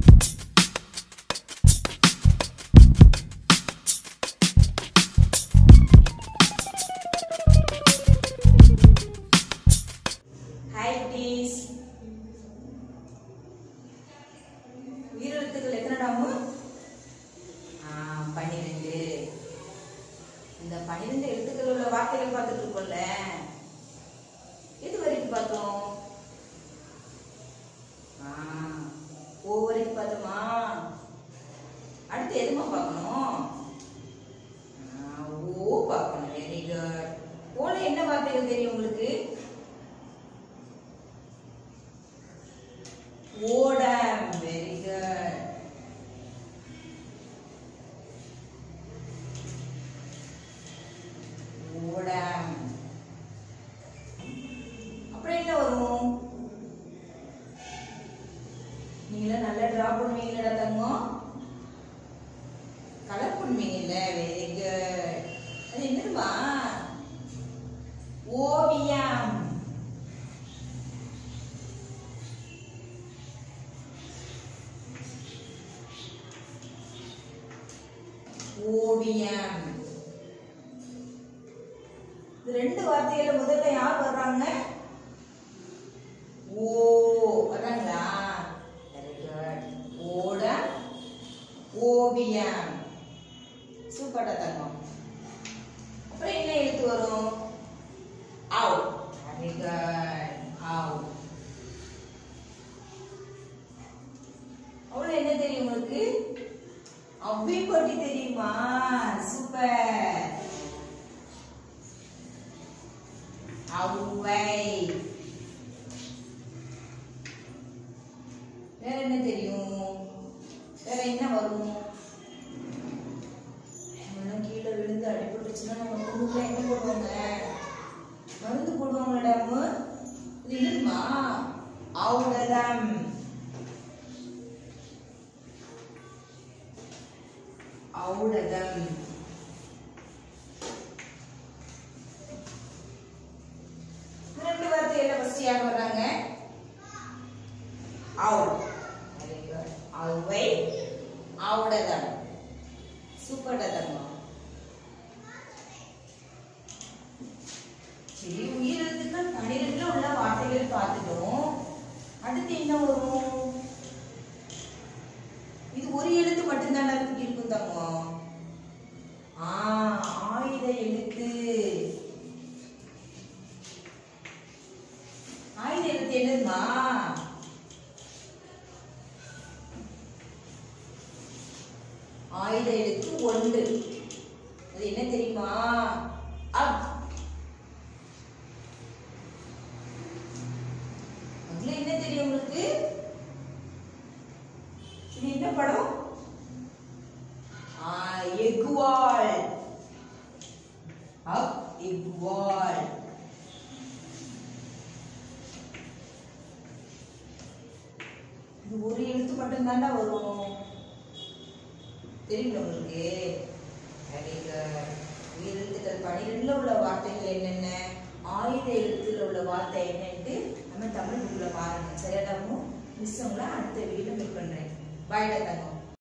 Hi குட்டீஸ் உயிரெழுத்துக்கள் எத்தனைடாமு பன்னிரெண்டு இந்த பன்னிரெண்டு எழுத்துக்கள் உள்ள வார்த்தைகள் பார்த்துட்டு இருக்கோம்ல எது வரைக்கும் பார்த்தோம் ஆ, ஓ வரைக்கும் பார்த்தோமா அடுத்து எதுமா பார்க்கணும் ஆ, ஓ பார்க்கணும் வெரி குட் ஓல என்ன வார்த்தைகள் தெரியும் உங்களுக்கு ஓடம் வெரி குட் ஓடம் அப்புறம் என்ன வரும் நீங்கள நல்லா டிரா பண்ணுவீங்களா தங்கம் கலர் பண்ணுவீங்கல்ல வெரி குட் அது என்னதுமா ஓவியம் ஓவியம் இது ரெண்டு வார்த்தையில முதல்ல யார் வர்றாங்க ஓ வர்றாங்களா வெரி குட் ஓட ஓவியம் சூப்பர்டா தங்கம் அப்புறம் என்ன எழுத்து வரும் ஆவ் வெரி குட் ஆவ் அவ்வளவு என்ன தெரியும் உங்களுக்கு அவ்வி போட்டி தெரியுமா சூப்பர் அவ்வை வேற என்ன தெரியும் வேற என்ன வரும் நம்மளாம் கீழே விழுந்து அடிபட்டுச்சுன்னா நம்ம குடும்பத்துல என்ன போடுவாங்க மருந்து போடுவாங்களா அம்மு இது இருக்குமா அவ்வளவுதான் ஔடதம் ரெண்டு வார்த்தையில ஃபர்ஸ்ட் யார் வர்றாங்க அவுள் வெரி குட் அவ்வை ஔடதம் சூப்பர் தங்கம் சரி உயிரெழுத்துக்கள் பன்னிரெண்டுல உள்ள வார்த்தைகள் பார்த்துட்டோம் அடுத்து என்ன வரும் இது ஒரு எழுத்து மட்டும்தானே இருக்கும் தங்கம் ஆ ஆயுத எழுத்து ஆயுத எழுத்து என்னதுமா ஆயுத எழுத்து ஒன்று அது என்ன தெரியுமா அப் அதுல என்ன தெரியும் உங்களுக்கு இது என்ன படம் ஆ, எக்குவால் அப் எக்குவால் இது ஒரு எழுத்து மட்டும் தாண்டா வரும் தெரியுமா உங்களுக்கு Very good. உயிரெழுத்துக்கள் பனிரெண்டுல உள்ள வார்த்தைகள் என்னென்ன ஆயுத எழுத்துல உள்ள வார்த்தை என்னன்ட்டு நம்ம தமிழ் புக்ல பாருங்க சரியாடாமோ மிஸ் உங்களை அடுத்த வீடியோ மீட் பண்றேன் பாய்டா தங்கம்